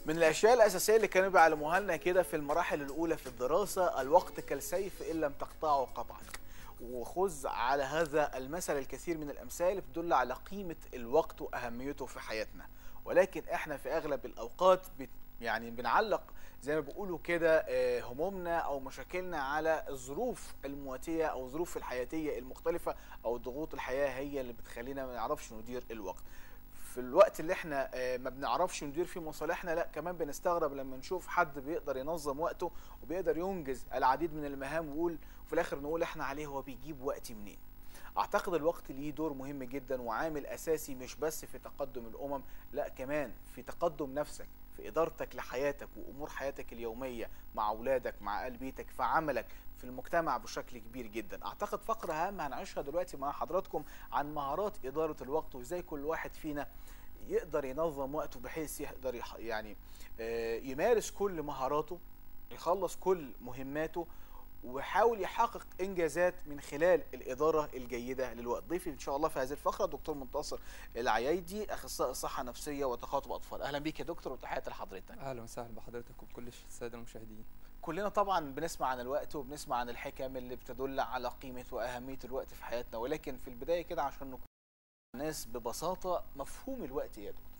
من الاشياء الاساسيه اللي كانوا بيعلموها لنا كده في المراحل الاولى في الدراسه الوقت كالسيف ان لم تقطعه قطعك وخذ على هذا المثل الكثير من الامثال بتدل على قيمه الوقت واهميته في حياتنا ولكن احنا في اغلب الاوقات بت يعني بنعلق زي ما بيقولوا كده آه، همومنا او مشاكلنا على الظروف المواتيه او الظروف الحياتيه المختلفه او ضغوط الحياه هي اللي بتخلينا ما نعرفش ندير الوقت في الوقت اللي احنا آه، ما بنعرفش ندير فيه مصالحنا لا كمان بنستغرب لما نشوف حد بيقدر ينظم وقته وبيقدر ينجز العديد من المهام ويقول وفي الاخر نقول احنا عليه هو بيجيب وقت منين اعتقد الوقت ليه دور مهم جدا وعامل اساسي مش بس في تقدم الامم لا كمان في تقدم نفسك في ادارتك لحياتك وامور حياتك اليوميه مع اولادك مع اهل بيتك في عملك في المجتمع بشكل كبير جدا اعتقد فقره هامه هنعيشها دلوقتي مع حضراتكم عن مهارات اداره الوقت وازاي كل واحد فينا يقدر ينظم وقته بحيث يقدر يح- يعني آه، يمارس كل مهاراته يخلص كل مهماته ويحاول يحقق انجازات من خلال الاداره الجيده للوقت ضيفي ان شاء الله في هذه الفقره دكتور منتصر العيايدي اخصائي صحه نفسيه وتخاطب اطفال اهلا بيك يا دكتور وتحياتي لحضرتك اهلا وسهلا بحضرتك وبكل الساده المشاهدين كلنا طبعا بنسمع عن الوقت وبنسمع عن الحكم اللي بتدل على قيمه واهميه الوقت في حياتنا ولكن في البدايه كده عشان نكون الناس ببساطه مفهوم الوقت إيه يا دكتور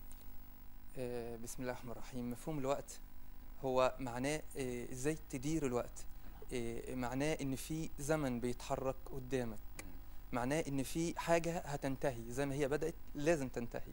آه، بسم الله الرحمن الرحيم مفهوم الوقت هو معناه آه، ازاي تدير الوقت آه، معناه ان في زمن بيتحرك قدامك معناه ان في حاجه هتنتهي زي ما هي بدات لازم تنتهي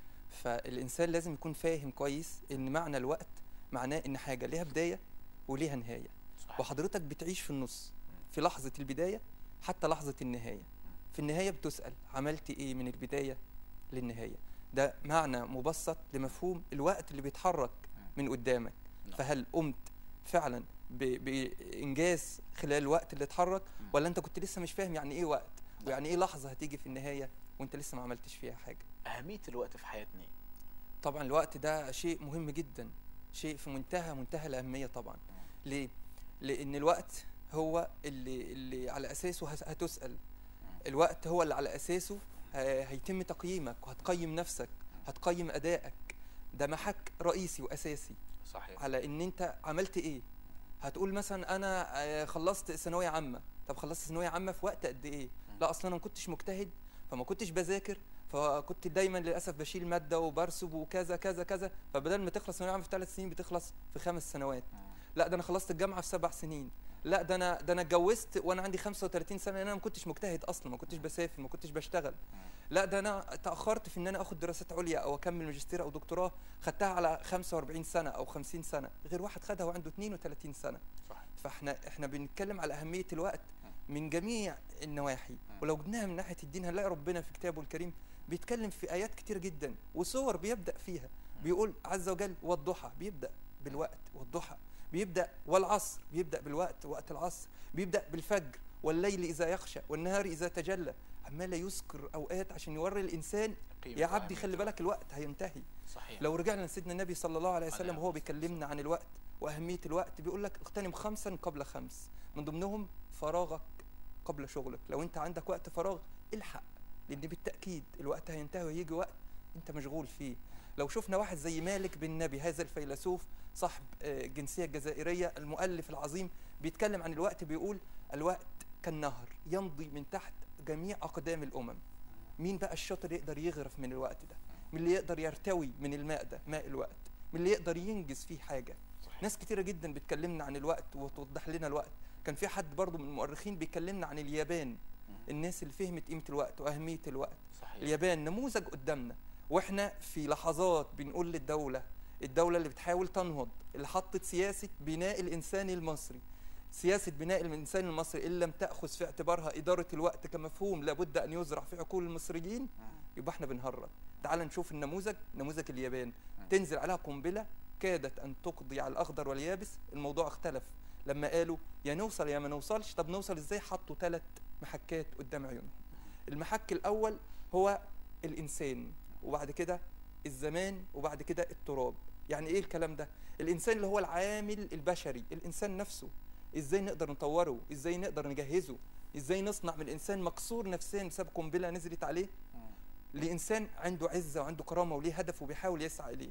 فالانسان لازم يكون فاهم كويس ان معنى الوقت معناه ان حاجه ليها بدايه وليها نهايه صحيح. وحضرتك بتعيش في النص في لحظه البدايه حتى لحظه النهايه في النهايه بتسال عملت ايه من البدايه للنهايه ده معنى مبسط لمفهوم الوقت اللي بيتحرك من قدامك نعم. فهل قمت فعلا ب- بانجاز خلال الوقت اللي اتحرك مم. ولا انت كنت لسه مش فاهم يعني ايه وقت ويعني ايه لحظه هتيجي في النهايه وانت لسه ما عملتش فيها حاجه اهميه الوقت في حياتنا إيه؟ طبعا الوقت ده شيء مهم جدا شيء في منتهى منتهى الاهميه طبعا ليه لان الوقت هو اللي اللي على اساسه هس- هتسال الوقت هو اللي على اساسه ه- هيتم تقييمك وهتقيم نفسك هتقيم ادائك ده محك رئيسي واساسي صحيح على ان انت عملت ايه هتقول مثلا انا آه، خلصت ثانويه عامه طب خلصت ثانويه عامه في وقت قد ايه لا اصلا انا ما كنتش مجتهد فما كنتش بذاكر فكنت دايما للاسف بشيل ماده وبرسب وكذا كذا كذا فبدل ما تخلص ثانويه عامه في ثلاث سنين بتخلص في خمس سنوات لا ده انا خلصت الجامعه في سبع سنين لا ده انا ده انا اتجوزت وانا عندي 35 سنه لان انا ما كنتش مجتهد اصلا ما كنتش بسافر ما كنتش بشتغل لا ده انا تاخرت في ان انا اخد دراسات عليا او اكمل ماجستير او دكتوراه خدتها على 45 سنه او 50 سنه غير واحد خدها وعنده 32 سنه صحيح فاحنا احنا بنتكلم على اهميه الوقت من جميع النواحي ولو جبناها من ناحيه الدين هنلاقي ربنا في كتابه الكريم بيتكلم في ايات كتير جدا وصور بيبدا فيها بيقول عز وجل والضحى بيبدا بالوقت والضحى بيبدا والعصر بيبدا بالوقت وقت العصر بيبدا بالفجر والليل اذا يخشى والنهار اذا تجلى عمال يذكر اوقات عشان يوري الانسان قيمة يا عبدي وأهمية خلي بالك الوقت هينتهي صحيح لو رجعنا لسيدنا النبي صلى الله عليه عليه وسلم وهو الصلاة بيكلمنا عن الوقت واهميه الوقت بيقول لك اغتنم خمسا قبل خمس من ضمنهم فراغك قبل شغلك لو انت عندك وقت فراغ الحق لان بالتاكيد الوقت هينتهي وهيجي وقت انت مشغول فيه لو شفنا واحد زي مالك بن نبي هذا الفيلسوف صاحب آه، الجنسيه الجزائريه المؤلف العظيم بيتكلم عن الوقت بيقول الوقت كالنهر يمضي من تحت جميع اقدام الامم مين بقى الشاطر يقدر يغرف من الوقت ده مين اللي يقدر يرتوي من الماء ده ماء الوقت مين اللي يقدر ينجز فيه حاجه صحيح. ناس كتيره جدا بتكلمنا عن الوقت وتوضح لنا الوقت كان في حد برضو من المؤرخين بيكلمنا عن اليابان الناس اللي فهمت قيمه الوقت واهميه الوقت صحيح اليابان نموذج قدامنا واحنا في لحظات بنقول للدوله الدوله اللي بتحاول تنهض اللي حطت سياسه بناء الانسان المصري سياسه بناء الانسان المصري ان لم تاخذ في اعتبارها اداره الوقت كمفهوم لابد ان يزرع في عقول المصريين يبقى احنا بنهرج تعال نشوف النموذج نموذج اليابان تنزل عليها قنبله كادت ان تقضي على الاخضر واليابس الموضوع اختلف لما قالوا يا نوصل يا ما نوصلش طب نوصل ازاي حطوا ثلاث محكات قدام عيونهم المحك الاول هو الانسان وبعد كده الزمان وبعد كده التراب يعني ايه الكلام ده الانسان اللي هو العامل البشري الانسان نفسه ازاي نقدر نطوره ازاي نقدر نجهزه ازاي نصنع من الانسان مكسور نفسيا بسبب قنبله نزلت عليه لانسان عنده عزه وعنده كرامه وليه هدف وبيحاول يسعى اليه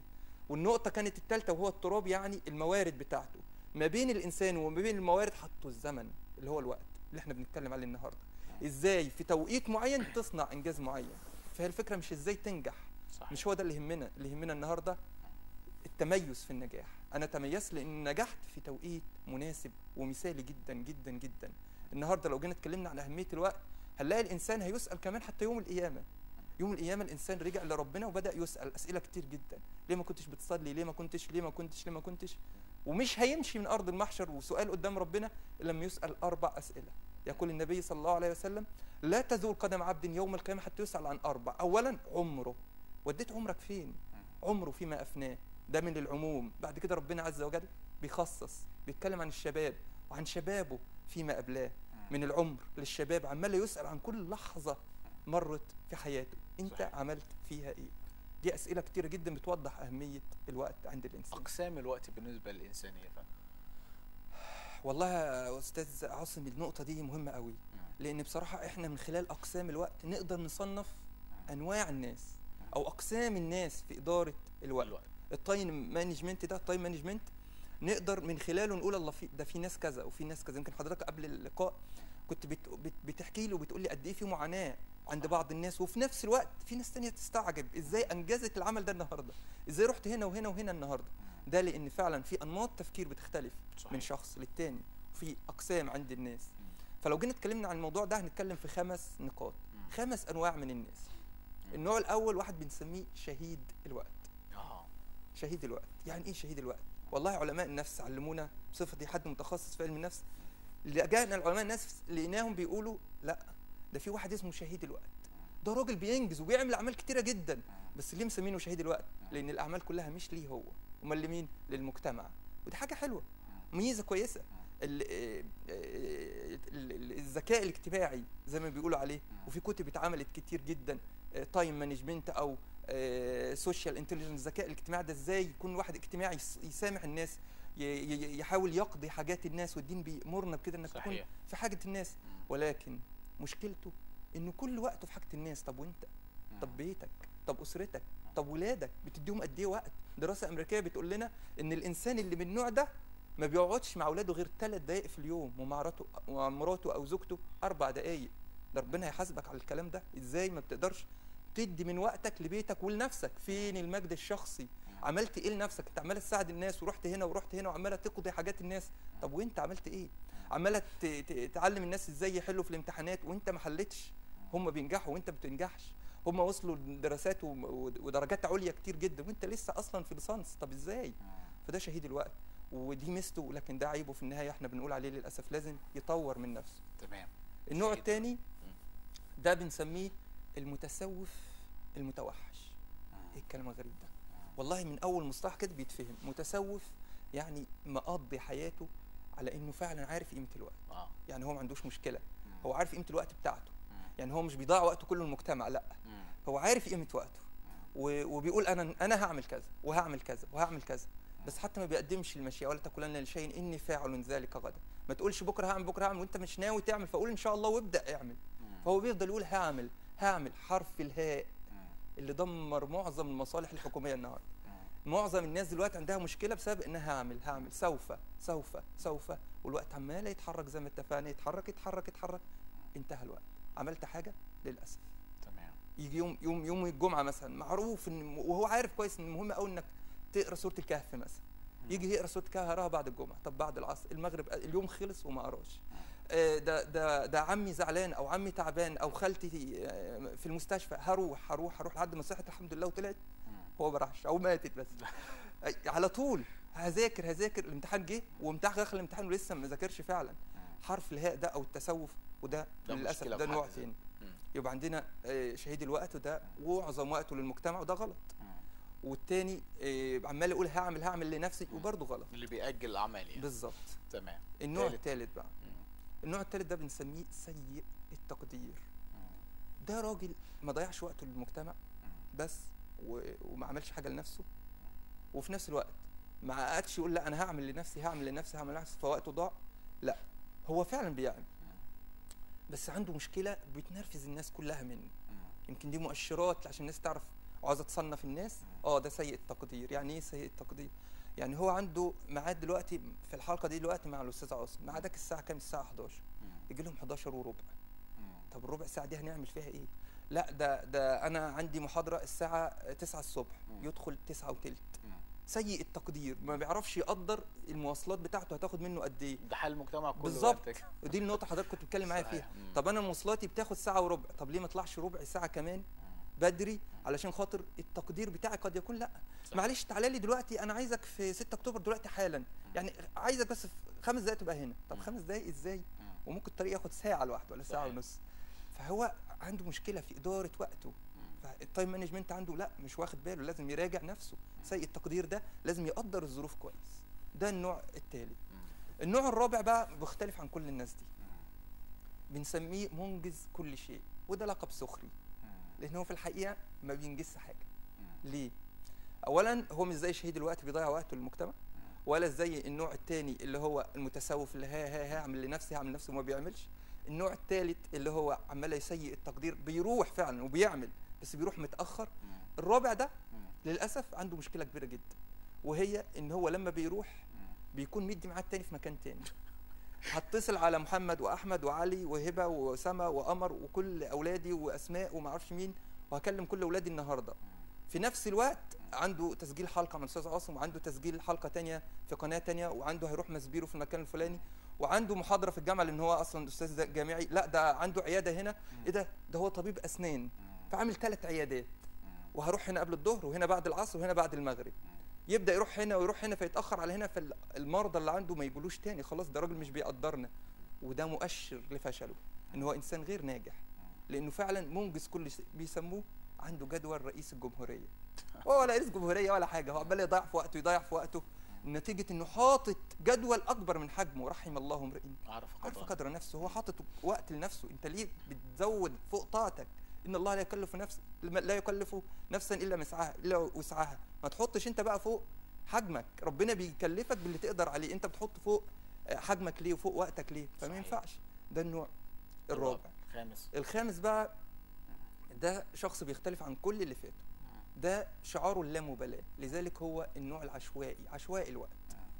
والنقطه كانت الثالثه وهو التراب يعني الموارد بتاعته ما بين الانسان وما بين الموارد حطوا الزمن اللي هو الوقت اللي احنا بنتكلم عليه النهارده ازاي في توقيت معين تصنع انجاز معين فهي الفكره مش ازاي تنجح صحيح. مش هو ده اللي يهمنا اللي يهمنا النهارده التميز في النجاح انا تميزت لان نجحت في توقيت مناسب ومثالي جدا جدا جدا النهارده لو جينا اتكلمنا عن اهميه الوقت هنلاقي الانسان هيسال كمان حتى يوم القيامه يوم القيامه الانسان رجع لربنا وبدا يسال اسئله كتير جدا ليه ما كنتش بتصلي ليه ما كنتش ليه ما كنتش ليه ما كنتش ومش هيمشي من ارض المحشر وسؤال قدام ربنا الا لما يسال اربع اسئله يقول النبي صلى الله عليه وسلم لا تزول قدم عبد يوم القيامه حتى يسال عن اربع اولا عمره وديت عمرك فين عمره فيما افناه ده من العموم بعد كده ربنا عز وجل بيخصص بيتكلم عن الشباب وعن شبابه فيما أبلاه من العمر للشباب عمال يسأل عن كل لحظة مرت في حياته انت صحيح. عملت فيها ايه دي أسئلة كتيرة جدا بتوضح أهمية الوقت عند الإنسان اقسام الوقت بالنسبه للانسانيه يا فندم والله يا أستاذ عاصم النقطة دي مهمة قوي لأن بصراحة إحنا من خلال أقسام الوقت نقدر نصنف أنواع الناس أو أقسام الناس في إدارة الوقت الوقت التايم مانجمنت ده التايم مانجمنت نقدر من خلاله نقول الله في ده في ناس كذا وفي ناس كذا يمكن حضرتك قبل اللقاء كنت بت بت بتحكي له وبتقول لي قد ايه في معاناه عند بعض الناس وفي نفس الوقت في ناس تانية تستعجب ازاي انجزت العمل ده النهارده ازاي رحت هنا وهنا وهنا النهارده ده لان فعلا في انماط تفكير بتختلف صحيح. من شخص للتاني وفي اقسام عند الناس فلو جينا اتكلمنا عن الموضوع ده هنتكلم في خمس نقاط مم. خمس انواع من الناس النوع الاول واحد بنسميه شهيد الوقت اه شهيد الوقت يعني ايه شهيد الوقت والله علماء النفس علمونا بصفتي حد متخصص في علم النفس لجأنا العلماء النفس لقيناهم بيقولوا لا ده في واحد اسمه شهيد الوقت ده راجل بينجز وبيعمل اعمال كتيره جدا بس ليه مسمينه شهيد الوقت لان الاعمال كلها مش ليه هو امال لمين للمجتمع ودي حاجه حلوه ميزه كويسه ال- آه، آه، ال- ال- الذكاء الاجتماعي زي ما بيقولوا عليه وفي كتب اتعملت كتير جدا تايم مانجمنت او سوشيال انتليجنس الذكاء الاجتماعي ده ازاي يكون واحد اجتماعي يس- يسامح الناس ي- ي- يحاول يقضي حاجات الناس والدين بيأمرنا بكده انك تكون صحيح. في حاجه الناس ولكن مشكلته انه كل وقته في حاجه الناس طب وانت طب بيتك طب اسرتك طب ولادك بتديهم قد ايه وقت دراسه امريكيه بتقول لنا ان الانسان اللي من النوع ده ما بيقعدش مع اولاده غير ثلاث دقائق في اليوم ومع مراته ومع مراته او زوجته اربع دقائق ده ربنا هيحاسبك على الكلام ده ازاي ما بتقدرش تدي من وقتك لبيتك ولنفسك فين المجد الشخصي عملت ايه لنفسك انت عماله تساعد الناس ورحت هنا ورحت هنا وعماله تقضي حاجات الناس طب وانت عملت ايه عماله ت- ت- تعلم الناس ازاي يحلوا في الامتحانات وانت ما حلتش هم بينجحوا وانت ما بتنجحش هم وصلوا لدراسات وم- ودرجات عليا كتير جدا وانت لسه اصلا في ليسانس طب ازاي فده شهيد الوقت ودي ميزته لكن ده عيبه في النهايه احنا بنقول عليه للاسف لازم يطور من نفسه تمام النوع شهيد الثاني ده بنسميه المتسوف المتوحش ايه الكلام الغريب ده والله من اول مصطلح كده بيتفهم متسوف يعني مقضي حياته على انه فعلا عارف قيمه الوقت اه يعني هو ما عندوش مشكله هو عارف قيمه الوقت بتاعته يعني هو مش بيضيع وقته كله المجتمع لا هو عارف قيمه وقته و- وبيقول انا انا هعمل كذا وهعمل كذا وهعمل كذا بس حتى ما بيقدمش المشيئه ولا تقولن لشيء اني فاعل ذلك غدا ما تقولش بكره هعمل بكره هعمل وانت مش ناوي تعمل فقول ان شاء الله وابدا اعمل فهو بيفضل يقول هعمل هعمل حرف الهاء اللي دمر معظم المصالح الحكوميه النهارده معظم الناس دلوقتي عندها مشكله بسبب انها هعمل هعمل سوف سوف سوف والوقت عمال يتحرك زي ما اتفقنا يتحرك يتحرك يتحرك انتهى الوقت عملت حاجه للاسف تمام يجي يوم يوم يوم الجمعه مثلا معروف ان وهو عارف كويس ان مهم قوي انك تقرا سوره الكهف مثلا يجي يقرا سوره الكهف هقراها بعد الجمعه طب بعد العصر المغرب اليوم خلص وما قراش آه، ده ده ده عمي زعلان او عمي تعبان او خالتي آه، في المستشفى هروح هروح هروح لحد ما صحت الحمد لله وطلعت هو ما راحش او ماتت بس أي- على طول هذاكر هذاكر الامتحان جه وامتحان داخل الامتحان ولسه ما ذاكرش فعلا حرف الهاء ده او التسوف وده ده للاسف مشكلة ده في نوع حد ذاته. تاني مم. يبقى عندنا آه، شهيد الوقت وده معظم وقته للمجتمع وده غلط والتاني آه، عمال يقول هعمل هعمل لنفسي وبرضه غلط اللي بيأجل العمل يعني بالظبط تمام النوع تالت. الثالث بقى النوع الثالث ده بنسميه سيء التقدير ده راجل ما ضيعش وقته للمجتمع بس و... وما عملش حاجه لنفسه وفي نفس الوقت ما قعدش يقول لا انا هعمل لنفسي هعمل لنفسي هعمل لنفسي فوقته ضاع لا هو فعلا بيعمل بس عنده مشكله بتنرفز الناس كلها منه يمكن دي مؤشرات عشان الناس تعرف وعاوزه تصنف الناس اه ده سيء التقدير يعني ايه سيء التقدير يعني هو عنده ميعاد دلوقتي في الحلقه دي دلوقتي مع الاستاذ عاصم ميعادك الساعه كام الساعه 11 يجي لهم 11 وربع طب الربع ساعه دي هنعمل فيها ايه لا ده ده انا عندي محاضره الساعه 9 الصبح مم. يدخل 9 وتلت سيء التقدير ما بيعرفش يقدر المواصلات بتاعته هتاخد منه قد ايه ده حال المجتمع كله بالظبط. وقتك. ودي النقطه حضرتك كنت بتتكلم معايا صحيح. فيها مم. طب انا مواصلاتي بتاخد ساعه وربع طب ليه ما اطلعش ربع ساعه كمان بدري علشان خاطر التقدير بتاعي قد يكون لا صح. معلش تعالى لي دلوقتي انا عايزك في 6 اكتوبر دلوقتي حالا يعني عايزك بس في خمس دقايق تبقى هنا طب مم. خمس دقايق ازاي مم. وممكن الطريق ياخد ساعه لوحده ولا ساعه صحيح. ونص فهو عنده مشكله في اداره وقته فالتايم مانجمنت عنده لا مش واخد باله لازم يراجع نفسه سيء التقدير ده لازم يقدر الظروف كويس ده النوع التالي النوع الرابع بقى مختلف عن كل الناس دي بنسميه منجز كل شيء وده لقب سخري لان هو في الحقيقه ما بينجزش حاجه ليه اولا هو مش زي شهيد الوقت بيضيع وقته للمجتمع ولا زي النوع الثاني اللي هو المتسوف اللي ها ها ها اعمل لنفسي هعمل لنفسي وما بيعملش النوع الثالث اللي هو عمال يسيء التقدير بيروح فعلا وبيعمل بس بيروح متاخر الرابع ده للاسف عنده مشكله كبيره جدا وهي ان هو لما بيروح بيكون مدي ميعاد تاني في مكان تاني هتصل على محمد واحمد وعلي وهبه وسما وقمر وكل اولادي واسماء وما اعرفش مين وهكلم كل اولادي النهارده في نفس الوقت عنده تسجيل حلقه مع الاستاذ عاصم وعنده تسجيل حلقه تانية في قناه تانية وعنده هيروح مسبيرو في المكان الفلاني وعنده محاضره في الجامعه لان هو اصلا استاذ جامعي لا ده عنده عياده هنا ايه ده ده هو طبيب اسنان فعامل ثلاث عيادات وهروح هنا قبل الظهر وهنا بعد العصر وهنا بعد المغرب يبدا يروح هنا ويروح هنا فيتاخر على هنا فالمرضى اللي عنده ما يقولوش تاني خلاص ده راجل مش بيقدرنا وده مؤشر لفشله ان هو انسان غير ناجح لانه فعلا منجز كل شيء بيسموه عنده جدول رئيس الجمهوريه هو ولا رئيس جمهوريه ولا حاجه هو عمال يضيع في وقته يضيع في وقته نتيجه انه حاطط جدول اكبر من حجمه رحم الله امرئ عارف عارف قدر قدر نفسه هو حاطط وقت لنفسه انت ليه بتزود فوق طاقتك ان الله لا يكلف نفس لا يكلف نفسا الا مسعها الا وسعها ما تحطش انت بقى فوق حجمك ربنا بيكلفك باللي تقدر عليه انت بتحط فوق حجمك ليه وفوق وقتك ليه فما صحيح. ينفعش ده النوع الرابع خامس الخامس بقى ده شخص بيختلف عن كل اللي فاتوا ده شعاره اللامبالاه لذلك هو النوع العشوائي عشوائي الوقت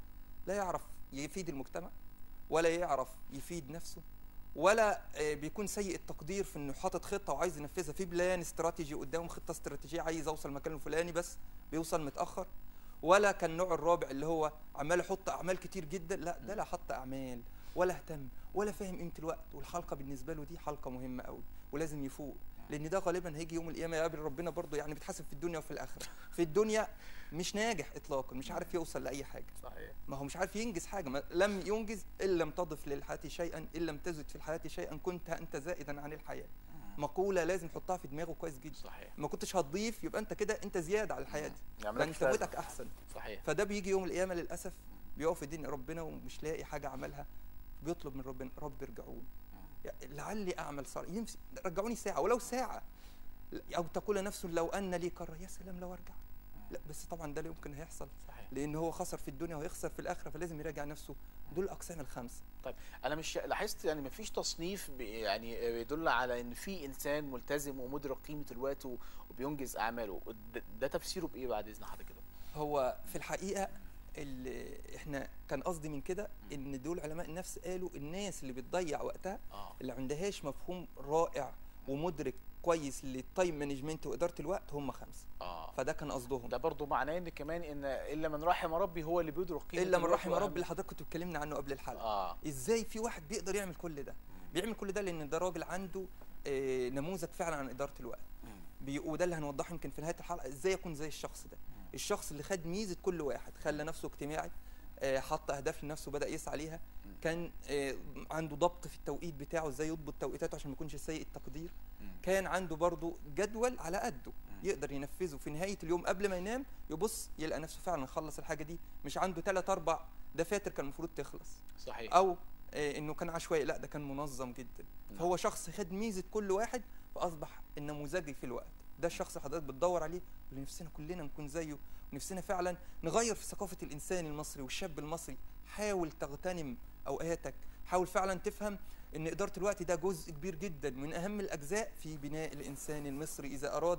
لا يعرف يفيد المجتمع ولا يعرف يفيد نفسه ولا آه، بيكون سيء التقدير في انه حاطط خطه وعايز ينفذها في بلان استراتيجي قدامه خطه استراتيجيه عايز اوصل المكان الفلاني بس بيوصل متاخر ولا كان النوع الرابع اللي هو عمال يحط اعمال كتير جدا لا ده لا حط اعمال ولا اهتم ولا فاهم قيمه الوقت والحلقه بالنسبه له دي حلقه مهمه قوي ولازم يفوق لان ده غالبا هيجي يوم القيامه يقابل ربنا برضه يعني بيتحاسب في الدنيا وفي الاخره في الدنيا مش ناجح اطلاقا مش عارف يوصل لاي حاجه صحيح ما هو مش عارف ينجز حاجه ما لم ينجز ان لم تضف للحياه شيئا ان لم تزد في الحياه شيئا كنت انت زائدا عن الحياه مقوله لازم يحطها في دماغه كويس جدا صحيح ما كنتش هتضيف يبقى انت كده انت زياده على الحياه دي يعمل ده لك انت فازة. موتك احسن صحيح فده بيجي يوم القيامه للاسف بيقف في دين ربنا ومش لاقي حاجه عملها بيطلب من ربنا رب ارجعون يعني لعلي اعمل صالح يمشي رجعوني ساعه ولو ساعه او تقول نفس لو ان لي كره يا سلام لو ارجع لا بس طبعا ده لا يمكن هيحصل صحيح لان هو خسر في الدنيا وهيخسر في الاخره فلازم يراجع نفسه دول الاقسام الخمسه انا مش لاحظت يعني مفيش تصنيف بي- يعني بيدل على ان في انسان ملتزم ومدرك قيمه الوقت و- وبينجز اعماله ده- ده تفسيره بايه بعد اذن حضرتك كده هو في الحقيقه اللي احنا كان قصدي من كده ان دول علماء النفس قالوا الناس اللي بتضيع وقتها اه اللي عندهاش مفهوم رائع ومدرك كويس للتايم مانجمنت واداره الوقت هم خمسه اه فده كان قصدهم ده برضو معناه ان كمان ان الا من رحم ربي هو اللي بيدرك قيمه الا من الوقت رحم وأهم- ربي اللي حضرتك كنت اتكلمنا عنه قبل الحلقه اه ازاي في واحد بيقدر يعمل كل ده بيعمل كل ده لان ده راجل عنده آه، نموذج فعلا عن اداره الوقت بي- وده اللي هنوضحه يمكن في نهايه الحلقه ازاي يكون زي الشخص ده الشخص اللي خد ميزه كل واحد خلى نفسه اجتماعي آه، حط اهداف لنفسه بدا يسعى ليها كان آه، عنده ضبط في التوقيت بتاعه ازاي يضبط توقيتاته عشان ما يكونش سيء التقدير كان عنده برضه جدول على قده يقدر ينفذه في نهايه اليوم قبل ما ينام يبص يلقى نفسه فعلا خلص الحاجه دي مش عنده ثلاث اربع دفاتر كان المفروض تخلص صحيح او آه، انه كان عشوائي لا ده كان منظم جدا نعم. فهو شخص خد ميزه كل واحد فاصبح النموذجي في الوقت ده الشخص اللي حضرتك بتدور عليه واللي نفسنا كلنا نكون زيه ونفسنا فعلا نغير في ثقافه الانسان المصري والشاب المصري حاول تغتنم اوقاتك حاول فعلا تفهم ان اداره الوقت ده جزء كبير جدا من اهم الاجزاء في بناء الانسان المصري اذا ارادت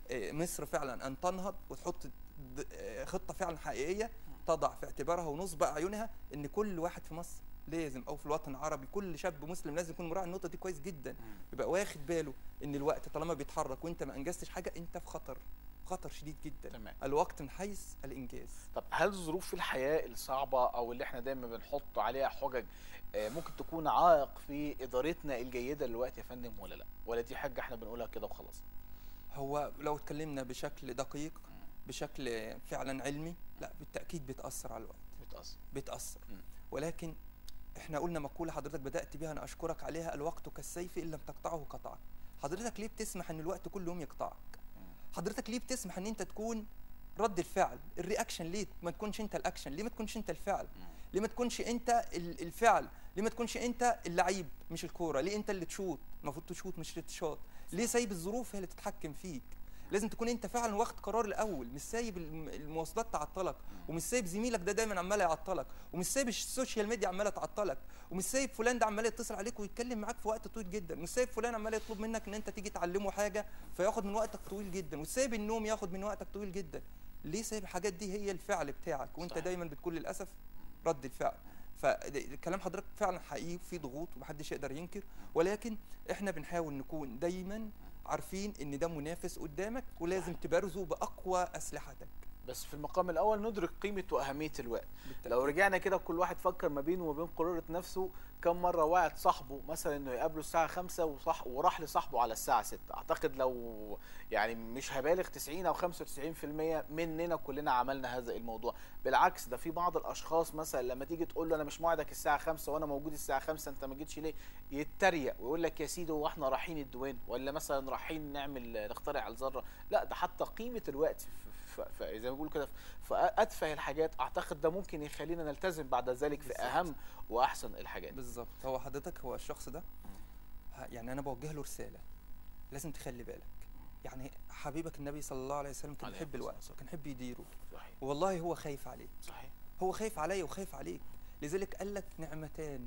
آه، مصر فعلا ان تنهض وتحط د- آه، خطه فعلا حقيقيه تضع في اعتبارها ونصب اعينها ان كل واحد في مصر لازم او في الوطن العربي كل شاب مسلم لازم يكون مراعي النقطه دي كويس جدا يبقى واخد باله ان الوقت طالما بيتحرك وانت ما انجزتش حاجه انت في خطر خطر شديد جدا تمام الوقت من حيث الانجاز طب هل ظروف الحياه الصعبه او اللي احنا دايما بنحط عليها حجج آه، ممكن تكون عائق في ادارتنا الجيده دلوقتي يا فندم ولا لا ولا دي حاجه احنا بنقولها كده وخلاص هو لو اتكلمنا بشكل دقيق بشكل فعلا علمي لا بالتاكيد بتاثر على الوقت بتاثر بتاثر مم. ولكن احنا قلنا مقوله حضرتك بدات بها انا اشكرك عليها الوقت كالسيف ان لم تقطعه قطعك حضرتك ليه بتسمح ان الوقت كل يوم يقطعك حضرتك ليه بتسمح ان انت تكون رد الفعل الرياكشن ليه ما تكونش انت الاكشن ليه ما تكونش انت الفعل ليه ما تكونش انت ال- الفعل ليه ما تكونش انت اللعيب مش الكوره ليه انت اللي تشوط المفروض تشوط مش اللي تشوط ليه سايب الظروف هي اللي تتحكم فيك لازم تكون انت فعلا واخد قرار الاول مش سايب الم- المواصلات تعطلك ومش سايب زميلك ده دايما عمال يعطلك ومش سايب السوشيال ميديا عماله تعطلك ومش سايب فلان ده عمال يتصل عليك ويتكلم معاك في وقت طويل جدا مش سايب فلان عمال يطلب منك ان انت تيجي تعلمه حاجه فياخد من وقتك طويل جدا ومش سايب النوم ياخد من وقتك طويل جدا ليه سايب الحاجات دي هي الفعل بتاعك وانت صحيح. دايما بتكون للاسف رد الفعل فكلام حضرتك فعلا حقيقي في ضغوط ومحدش يقدر ينكر ولكن احنا بنحاول نكون دايما عارفين ان ده منافس قدامك ولازم تبارزه باقوى اسلحتك بس في المقام الاول ندرك قيمه واهميه الوقت بالتأكيد. لو رجعنا كده كل واحد فكر ما بينه وما بين قرارة نفسه كم مرة وعد صاحبه مثلا انه يقابله الساعة 5 وصح وراح لصاحبه على الساعة 6 اعتقد لو يعني مش هبالغ 90 او 95% مننا كلنا عملنا هذا الموضوع بالعكس ده في بعض الاشخاص مثلا لما تيجي تقول له انا مش موعدك الساعة 5 وانا موجود الساعة 5 انت ما جيتش ليه يتريق ويقول لك يا سيدي هو احنا رايحين الدوان ولا مثلا رايحين نعمل نخترع الذرة لا ده حتى قيمة الوقت في في- في- زي ما بيقولوا كده فاتفه الحاجات اعتقد ده ممكن يخلينا نلتزم بعد ذلك في بالظبط. اهم واحسن الحاجات بالظبط هو حضرتك هو الشخص ده ه- يعني انا بوجه له رساله لازم تخلي بالك يعني حبيبك النبي صلى الله عليه وسلم كان عليه يحب الصلاة الوقت والسلام. وكان يحب يديره صحيح والله هو خايف عليك صحيح هو خايف عليا وخايف عليك لذلك قال لك نعمتان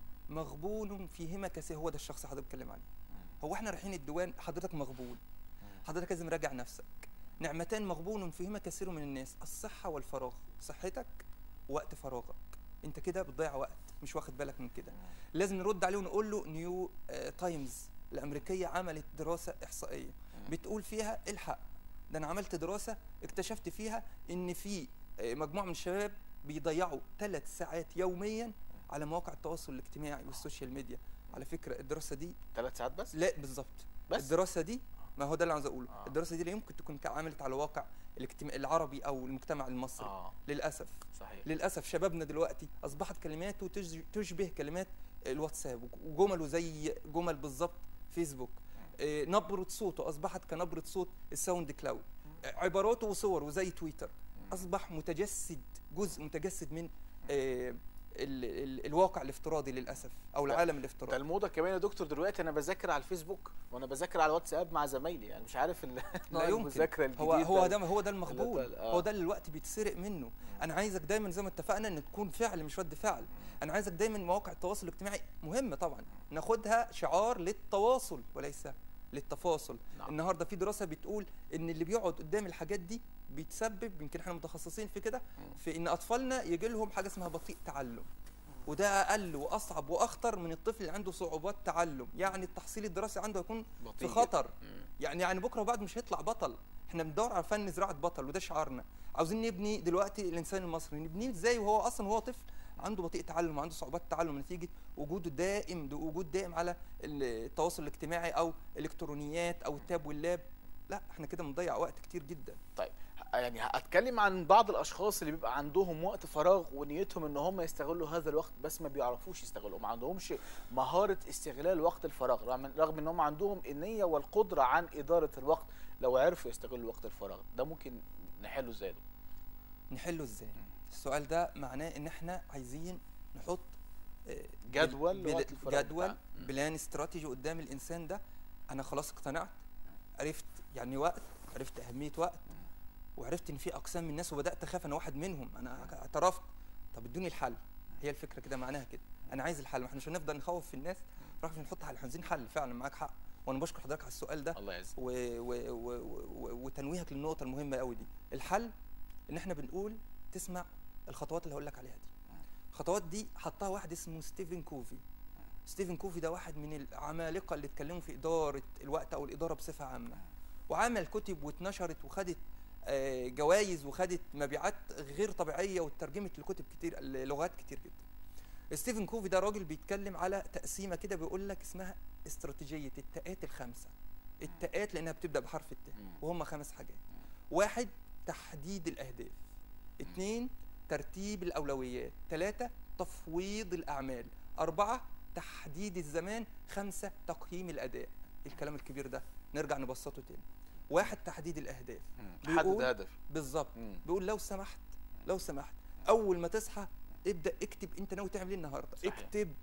مغبون فيهما كثير هو ده الشخص اللي حضرتك بتكلم عليه هو احنا رايحين الديوان حضرتك مغبون حضرتك لازم راجع نفسك نعمتان مغبون فيهما كثير من الناس الصحة والفراغ صحتك ووقت فراغك انت كده بتضيع وقت مش واخد بالك من كده لازم نرد عليه ونقول له نيو آه، تايمز الامريكيه عملت دراسه احصائيه بتقول فيها الحق ده انا عملت دراسه اكتشفت فيها ان في آه، مجموعه من الشباب بيضيعوا ثلاث ساعات يوميا على مواقع التواصل الاجتماعي والسوشيال ميديا على فكره الدراسه دي ثلاث ساعات بس لا بالظبط بس الدراسه دي ما هو ده اللي عاوز اقوله آه. الدراسه دي لا يمكن تكون عملت على واقع الاجتماع العربي او المجتمع المصري اه للاسف صحيح للاسف شبابنا دلوقتي اصبحت كلماته تج- تشبه كلمات الواتساب وجمله زي جمل بالظبط فيسبوك آه، نبره صوته اصبحت كنبره صوت الساوند كلاود آه، عباراته وصوره زي تويتر اصبح متجسد جزء متجسد من آه، ال ال الواقع الافتراضي للاسف او ده- العالم ده الافتراضي الموضه كمان يا دكتور دلوقتي انا بذاكر على الفيسبوك وانا بذاكر على الواتساب مع زمايلي يعني مش عارف ال- لا نوع يمكن المذاكره الجديد هو هو ده هو ده المغبون اللي- آه. هو ده اللي الوقت بيتسرق منه انا عايزك دايما زي ما اتفقنا ان تكون فعل مش رد فعل انا عايزك دايما مواقع التواصل الاجتماعي مهمه طبعا ناخدها شعار للتواصل وليس للتفاصل نعم. النهارده في دراسه بتقول ان اللي بيقعد قدام الحاجات دي بيتسبب يمكن احنا متخصصين في كده في ان اطفالنا يجي لهم حاجه اسمها بطيء تعلم وده اقل واصعب واخطر من الطفل اللي عنده صعوبات تعلم يعني التحصيل الدراسي عنده هيكون بطيء في جداً. خطر مم. يعني يعني بكره وبعد مش هيطلع بطل احنا بندور على فن زراعه بطل وده شعارنا عاوزين نبني دلوقتي الانسان المصري نبنيه ازاي وهو اصلا وهو طفل عنده بطيء تعلم وعنده صعوبات تعلم نتيجه وجوده دائم ده وجود دائم على التواصل الاجتماعي او الكترونيات او التاب واللاب لا احنا كده بنضيع وقت كتير جدا طيب ه- يعني هتكلم عن بعض الاشخاص اللي بيبقى عندهم وقت فراغ ونيتهم ان هم يستغلوا هذا الوقت بس ما بيعرفوش يستغلوا ما عندهمش مهاره استغلال وقت الفراغ رغم رغم ان هم عندهم النيه والقدره عن اداره الوقت لو عرفوا يستغلوا وقت الفراغ ده ممكن نحله ازاي ده نحله ازاي السؤال ده معناه ان احنا عايزين نحط آه، جدول بل- لوقت الفراغ جدول بتاعنا. مم. بلان استراتيجي قدام الانسان ده انا خلاص اقتنعت عرفت يعني وقت عرفت اهميه وقت وعرفت ان في اقسام من الناس وبدات اخاف انا واحد منهم انا اعترفت طب ادوني الحل هي الفكره كده معناها كده انا عايز الحل ما احنا مش هنفضل نخوف في الناس رغم نحط حل احنا عايزين حل فعلا معاك حق وانا بشكر حضرتك على السؤال ده الله يعزك و... و... و... و... وتنويهك للنقطه المهمه قوي دي الحل ان احنا بنقول تسمع الخطوات اللي هقول لك عليها دي الخطوات دي حطها واحد اسمه ستيفن كوفي ستيفن كوفي ده واحد من العمالقه اللي اتكلموا في اداره الوقت او الاداره بصفه عامه وعمل كتب واتنشرت وخدت آه، جوائز وخدت مبيعات غير طبيعيه وترجمت لكتب كتير لغات كتير جدا ستيفن كوفي ده راجل بيتكلم على تقسيمه كده بيقول لك اسمها استراتيجيه التاءات الخمسه التاءات لانها بتبدا بحرف التاء مم. وهم خمس حاجات واحد تحديد الاهداف اثنين ترتيب الاولويات ثلاثه تفويض الاعمال اربعه تحديد الزمان خمسه تقييم الاداء الكلام الكبير ده نرجع نبسطه تاني واحد تحديد الاهداف حدد بيقول- هدف بالظبط مم. بيقول لو سمحت لو سمحت اول ما تصحى ابدا اكتب انت ناوي تعمل ايه النهارده صحيح. اكتب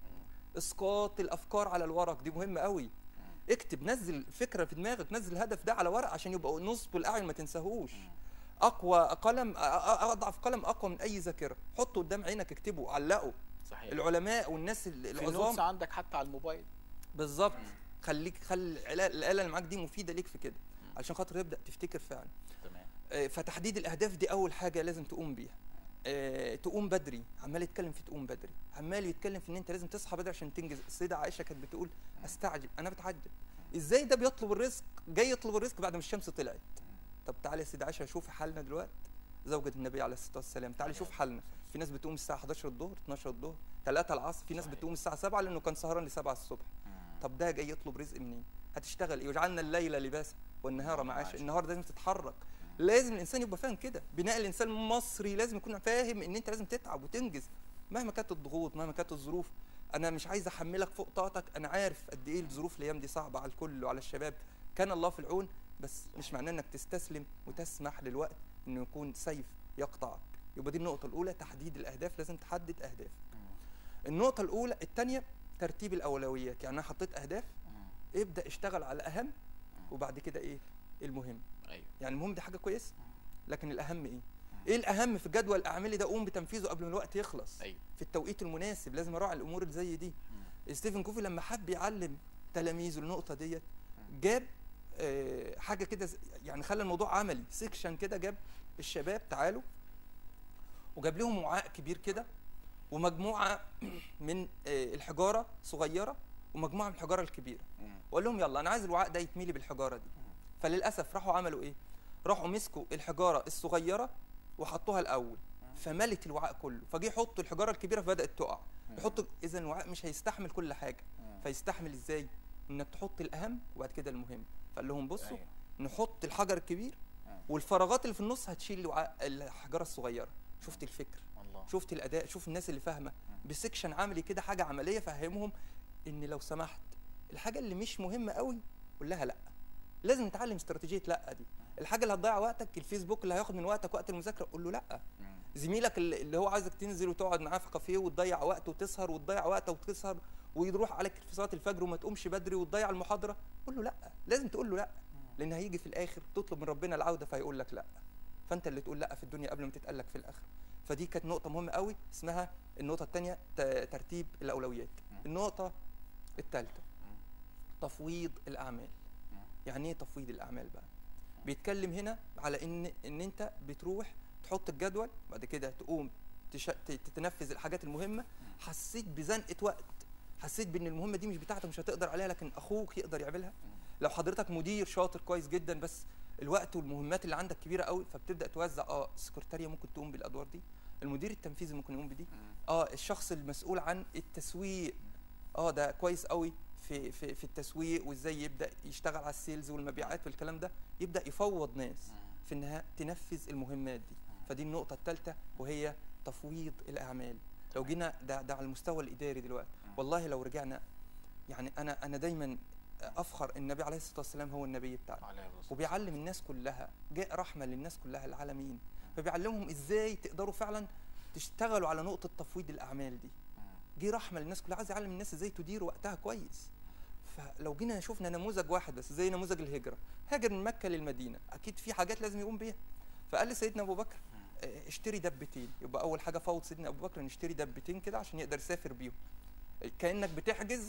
اسقاط الافكار على الورق دي مهمه قوي اكتب نزل فكره في دماغك نزل الهدف ده على ورق عشان يبقى نصب الاعين ما تنساهوش اقوى قلم أ- أ- اضعف قلم اقوى من اي ذاكره حطه قدام عينك اكتبه علقه صحيح العلماء والناس ال- في العظام نوتس عندك حتى على الموبايل بالظبط خليك خلي الآلة الآلة اللي معاك دي مفيده ليك في كده عشان خاطر تبدا تفتكر فعلا تمام آه، فتحديد الاهداف دي اول حاجه لازم تقوم بيها آه، تقوم بدري عمال يتكلم في تقوم بدري عمال يتكلم في ان انت لازم تصحى بدري عشان تنجز السيده عائشه كانت بتقول استعجب انا بتعجب ازاي ده بيطلب الرزق جاي يطلب الرزق بعد ما الشمس طلعت طب تعالى يا سيده عائشه شوفي حالنا دلوقتي زوجة النبي عليه الصلاه والسلام تعالي شوف حالنا في ناس بتقوم الساعه 11 الظهر 12 الظهر 3 العصر في ناس صحيح. بتقوم الساعه 7 لانه كان سهران ل 7 الصبح طب ده جاي يطلب رزق منين هتشتغل ايه وجعلنا الليل لباسا والنهار معاشا معاشا. النهار لازم تتحرك لازم الانسان يبقى فاهم كده بناء الانسان المصري لازم يكون فاهم ان انت لازم تتعب وتنجز مهما كانت الضغوط مهما كانت الظروف انا مش عايز احملك فوق طاقتك انا عارف قد ايه الظروف الايام دي صعبه على الكل وعلى الشباب كان الله في العون بس مش معناه انك تستسلم وتسمح للوقت انه يكون سيف يقطعك يبقى دي النقطه الاولى تحديد الاهداف لازم تحدد اهداف النقطه الاولى الثانيه ترتيب الاولويات يعني انا حطيت اهداف ابدا اشتغل على اهم وبعد كده ايه المهم ايوه يعني المهم دي حاجه كويسه لكن الاهم ايه ايه الاهم في جدول اعمالي ده اقوم بتنفيذه قبل ما الوقت يخلص ايوه في التوقيت المناسب لازم اراعي الامور اللي زي دي ستيفن كوفي لما حب يعلم تلاميذه النقطه ديت جاب آه، حاجه كده ز- يعني خلى الموضوع عملي سيكشن كده جاب الشباب تعالوا وجاب لهم وعاء كبير كده ومجموعه من آه، الحجاره صغيره ومجموعه من الحجاره الكبيره وقال لهم يلا انا عايز الوعاء ده يتملي بالحجاره دي فللاسف راحوا عملوا ايه راحوا مسكوا الحجاره الصغيره وحطوها الاول فملت الوعاء كله فجه يحطوا الحجاره الكبيره فبدات تقع يحطوا اذا الوعاء مش هيستحمل كل حاجه فيستحمل ازاي انك تحط الاهم وبعد كده المهم فقال لهم بصوا أيوة. نحط الحجر الكبير والفراغات اللي في النص هتشيل الوعاء الحجاره الصغيره شفت الفكر الله شفت الاداء شوف الناس اللي فاهمه بسكشن عملي كده حاجه عمليه فهمهم ان لو سمحت الحاجه اللي مش مهمه قوي قول لها لا لازم نتعلم استراتيجيه لا دي الحاجه اللي هتضيع وقتك الفيسبوك اللي هياخد من وقتك وقت المذاكره قول له لا زميلك اللي اللي هو عايزك تنزل وتقعد معاه في كافيه وتضيع وقت وتسهر وتضيع وقت وتسهر ويروح عليك في صلاه الفجر وما تقومش بدري وتضيع المحاضره قول له لا لازم تقول له لا لان هيجي في الاخر تطلب من ربنا العوده فيقول لك لا فانت اللي تقول لا في الدنيا قبل ما تتقال لك في الاخره فدي كانت نقطه مهمه قوي اسمها النقطه الثانيه ترتيب الاولويات النقطه الثالثه تفويض الاعمال يعني ايه تفويض الاعمال بقى بيتكلم هنا على ان ان انت بتروح تحط الجدول بعد كده تقوم تش... ت- تتنفذ الحاجات المهمه حسيت بزنقه وقت حسيت بان المهمه دي مش بتاعتك مش هتقدر عليها لكن اخوك يقدر يعملها لو حضرتك مدير شاطر كويس جدا بس الوقت والمهمات اللي عندك كبيره قوي فبتبدا توزع اه السكرتاريه ممكن تقوم بالادوار دي المدير التنفيذي ممكن يقوم بدي اه الشخص المسؤول عن التسويق اه ده كويس قوي في في في التسويق وازاي يبدا يشتغل على السيلز والمبيعات والكلام ده يبدا يفوض ناس في انها تنفذ المهمات دي فدي النقطه الثالثه وهي تفويض الاعمال لو جينا ده ده على المستوى الاداري دلوقتي والله لو رجعنا يعني انا انا دايما افخر النبي عليه الصلاه والسلام هو النبي بتاعنا عليه الصلاة وبيعلم الناس كلها جاء رحمه للناس كلها العالمين فبيعلمهم ازاي تقدروا فعلا تشتغلوا على نقطه تفويض الاعمال دي جه رحمه للناس كلها عايز يعلم الناس ازاي تدير وقتها كويس فلو جينا شفنا نموذج واحد بس زي نموذج الهجره هاجر من مكه للمدينه اكيد في حاجات لازم يقوم بيها فقال لسيدنا ابو بكر آه، اشتري دبتين يبقى اول حاجه فوض سيدنا ابو بكر نشتري دبتين كده عشان يقدر يسافر بيهم كانك بتحجز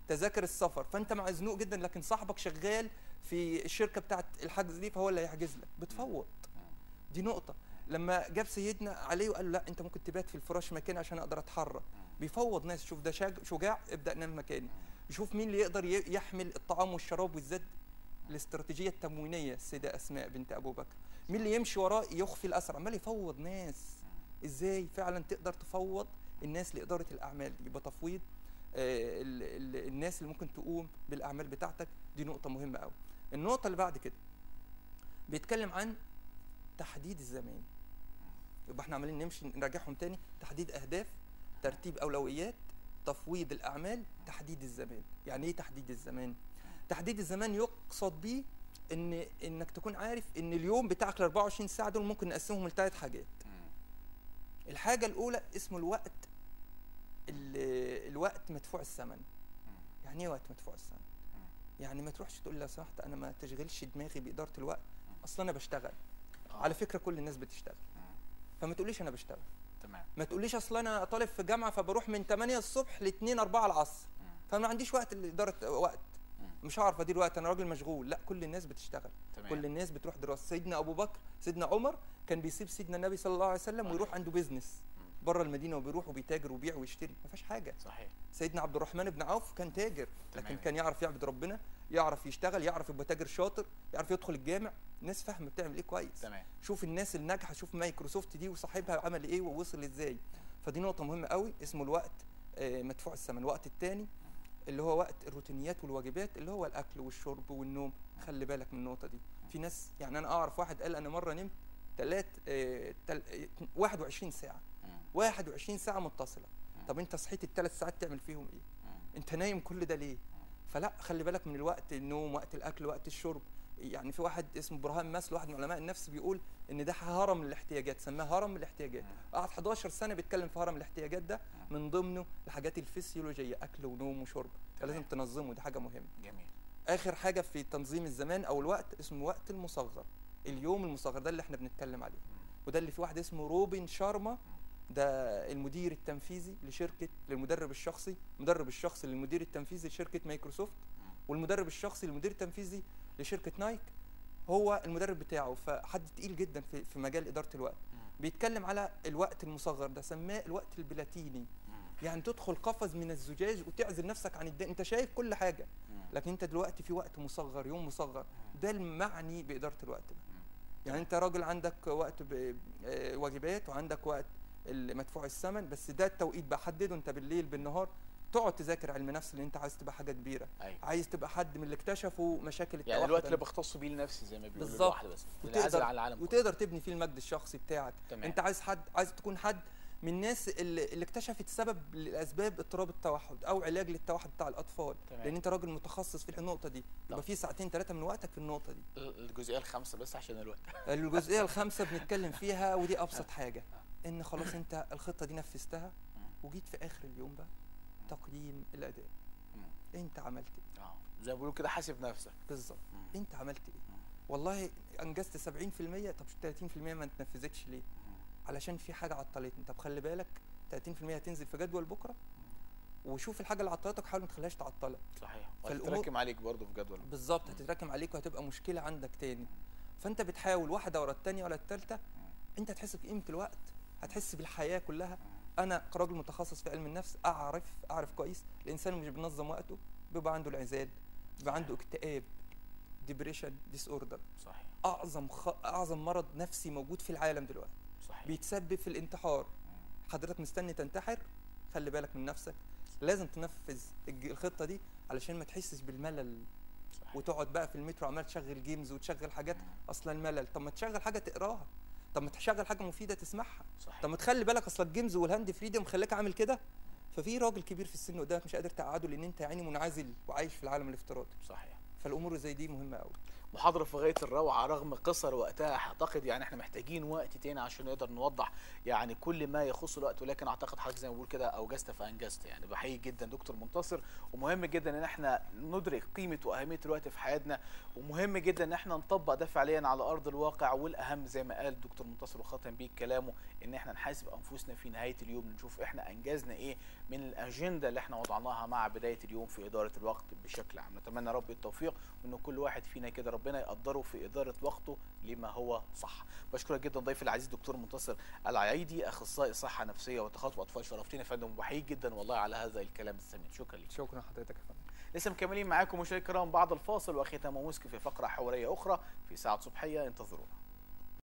تذاكر السفر فانت مزنوق جدا لكن صاحبك شغال في الشركه بتاعت الحجز دي فهو اللي هيحجز لك بتفوض دي نقطه لما جاب سيدنا علي وقال له لا انت ممكن تبات في الفراش مكاني عشان اقدر اتحرك بيفوض ناس شوف ده شاج- شجاع ابدا نام مكاني يشوف مين اللي يقدر ي- يحمل الطعام والشراب والزاد الاستراتيجيه التموينيه السيده اسماء بنت ابو بكر مين اللي يمشي وراه يخفي الاسرى عمال يفوض ناس ازاي فعلا تقدر تفوض الناس لاداره الاعمال دي يبقى تفويض آه، ال- ال- الناس اللي ممكن تقوم بالاعمال بتاعتك دي نقطه مهمه قوي النقطه اللي بعد كده بيتكلم عن تحديد الزمان يبقى احنا عمالين نمشي نراجعهم تاني تحديد اهداف ترتيب اولويات تفويض الاعمال تحديد الزمان يعني ايه تحديد الزمان تحديد الزمان يقصد بيه ان انك تكون عارف ان اليوم بتاعك ال 24 ساعه دول ممكن نقسمهم لثلاث حاجات الحاجه الاولى اسمه الوقت ال- الوقت مدفوع الثمن يعني ايه وقت مدفوع الثمن يعني ما تروحش تقول لي لو سمحت انا ما تشغلش دماغي باداره الوقت اصلا انا بشتغل على فكره كل الناس بتشتغل فما تقوليش انا بشتغل تمام ما تقوليش اصل انا طالب في جامعه فبروح من 8 الصبح ل 2 4 العصر فما عنديش وقت لاداره وقت مش هعرف ادير وقت انا راجل مشغول لا كل الناس بتشتغل تمام كل الناس بتروح دراسه سيدنا ابو بكر سيدنا عمر كان بيسيب سيدنا النبي صلى الله عليه وسلم ويروح عنده بيزنس بره المدينه وبيروح وبيتاجر وبيع ويشتري ما فيهاش حاجه صحيح سيدنا عبد الرحمن بن عوف كان تاجر لكن تمام. كان يعرف يعبد ربنا يعرف يشتغل يعرف يبقى تاجر شاطر يعرف يدخل الجامع الناس فاهمه بتعمل ايه كويس تمام شوف الناس الناجحه شوف مايكروسوفت دي وصاحبها عمل ايه ووصل ازاي فدي نقطه مهمه قوي اسمه الوقت آه، مدفوع الثمن الوقت الثاني اللي هو وقت الروتينيات والواجبات اللي هو الاكل والشرب والنوم خلي بالك من النقطه دي في ناس يعني انا اعرف واحد قال انا مره نمت تلات آه، تل... آه، 21 ساعه 21 ساعه متصله طب انت صحيت الثلاث ساعات تعمل فيهم ايه انت نايم كل ده ليه فلا خلي بالك من الوقت النوم وقت الاكل وقت الشرب يعني في واحد اسمه برهان ماسلو واحد من علماء النفس بيقول ان ده هرم الاحتياجات سماه هرم الاحتياجات قعد 11 سنه بيتكلم في هرم الاحتياجات ده من ضمنه الحاجات الفسيولوجيه اكل ونوم وشرب فلازم تمام. تنظمه دي حاجه مهمه جميل اخر حاجه في تنظيم الزمان او الوقت اسمه وقت المصغر اليوم المصغر ده اللي احنا بنتكلم عليه وده اللي في واحد اسمه روبن شارما ده المدير التنفيذي لشركه للمدرب الشخصي المدرب الشخصي للمدير التنفيذي لشركه مايكروسوفت والمدرب الشخصي للمدير التنفيذي لشركه نايك هو المدرب بتاعه فحد تقيل جدا في في مجال اداره الوقت بيتكلم على الوقت المصغر ده سماه الوقت البلاتيني يعني تدخل قفز من الزجاج وتعزل نفسك عن الدنيا انت شايف كل حاجه لكن انت دلوقتي في وقت مصغر يوم مصغر ده المعني باداره الوقت ده يعني انت راجل عندك وقت ب- آه، واجبات وعندك وقت المدفوع الثمن بس ده التوقيت بقى حدده انت بالليل بالنهار تقعد تذاكر علم نفس اللي انت عايز تبقى حاجه كبيره ايوه عايز تبقى حد من اللي اكتشفوا مشاكل التوحد يعني الوقت اللي بختص بيه لنفسي زي ما بيقولوا بالظبط. الواحد بس العزل عن العالم كله. وتقدر تبني فيه المجد الشخصي بتاعك تمام. انت عايز حد عايز تكون حد من الناس اللي, اللي اكتشفت سبب لاسباب اضطراب التوحد او علاج للتوحد بتاع الاطفال تمام. لان انت راجل متخصص في النقطه دي طب. يبقى في ساعتين ثلاثه من وقتك في النقطه دي الجزئيه الخامسه بس عشان الوقت الجزئيه الخامسه بنتكلم فيها ودي ابسط حاجه ان خلاص انت الخطه دي نفذتها وجيت في اخر اليوم بقى تقييم الاداء انت عملت ايه اه زي ما بيقولوا كده حاسب نفسك بالظبط مم. انت عملت ايه والله انجزت 70% طب 30% ما اتنفذتش ليه علشان في حاجه عطلتني طب خلي بالك 30% هتنزل في جدول بكره وشوف الحاجه اللي عطلتك حاول ما تخليهاش تعطلك صحيح فالأمور- وهتتراكم عليك برضه في جدول بالظبط هتتراكم عليك وهتبقى مشكله عندك تاني فانت بتحاول واحده ورا الثانيه ورا الثالثه انت تحس بقيمه الوقت هتحس بالحياه كلها انا كراجل متخصص في علم النفس اعرف اعرف كويس الانسان مش بينظم وقته بيبقى عنده العزال بيبقى عنده اكتئاب ديبريشن ديس اوردر صحيح اعظم خ... اعظم مرض نفسي موجود في العالم دلوقتي صحيح بيتسبب في الانتحار حضرتك مستني تنتحر خلي بالك من نفسك لازم تنفذ الج- الخطه دي علشان ما تحسش بالملل صحيح وتقعد بقى في المترو عمال تشغل جيمز وتشغل حاجات اصلا الملل طب ما تشغل حاجه تقراها طب ما تشغل حاجه مفيده تسمعها صحيح طب ما تخلي بالك اصلا الجيمز والهاند فريدم مخليك عامل كده ففي راجل كبير في السن قدامك مش قادر تقعده لان انت يعني منعزل وعايش في العالم الافتراضي صحيح فالامور زي دي مهمه قوي محاضره في غايه الروعه رغم قصر وقتها اعتقد يعني احنا محتاجين وقت تاني عشان نقدر نوضح يعني كل ما يخص الوقت ولكن اعتقد حضرتك زي ما بقول كده اوجزت فانجزت يعني بحيي جدا دكتور منتصر ومهم جدا ان احنا ندرك قيمه واهميه الوقت في حياتنا ومهم جدا ان احنا نطبق ده فعليا على ارض الواقع والاهم زي ما قال الدكتور منتصر وختم بيه كلامه ان احنا نحاسب انفسنا في نهايه اليوم نشوف احنا انجزنا ايه من الاجنده اللي احنا وضعناها مع بدايه اليوم في اداره الوقت بشكل عام نتمنى رب التوفيق وان كل واحد فينا كده ربنا يقدره في اداره وقته لما هو صح بشكرك جدا ضيفي العزيز دكتور منتصر العيدي اخصائي صحه نفسيه وتخاطب اطفال شرفتينا يا فندم وبحييك جدا والله على هذا الكلام الثمين شكرا لك شكرا حضرتك يا فندم لسه مكملين معاكم مشاهدينا الكرام بعد الفاصل وختام مسك في فقره حواريه اخرى في ساعه صبحيه انتظرونا